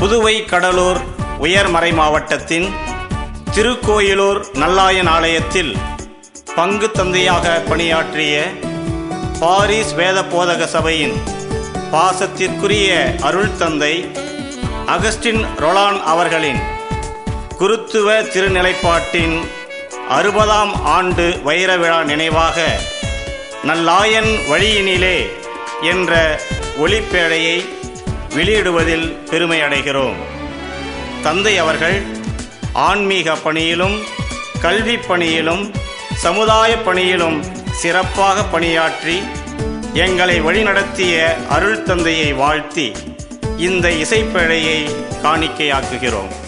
புதுவை கடலூர் உயர்மறை மாவட்டத்தின் திருக்கோயிலூர் நல்லாயன் ஆலயத்தில் பங்கு தந்தையாக பணியாற்றிய பாரிஸ் வேத போதக சபையின் பாசத்திற்குரிய அருள் தந்தை அகஸ்டின் ரொலான் அவர்களின் குருத்துவ திருநிலைப்பாட்டின் அறுபதாம் ஆண்டு வைர விழா நினைவாக நல்லாயன் வழியினிலே என்ற ஒளிப்பேழையை வெளியிடுவதில் பெருமை அடைகிறோம் தந்தை அவர்கள் ஆன்மீக பணியிலும் கல்வி பணியிலும் சமுதாய பணியிலும் சிறப்பாக பணியாற்றி எங்களை வழிநடத்திய அருள் தந்தையை வாழ்த்தி இந்த இசைப்பேழையை காணிக்கையாக்குகிறோம்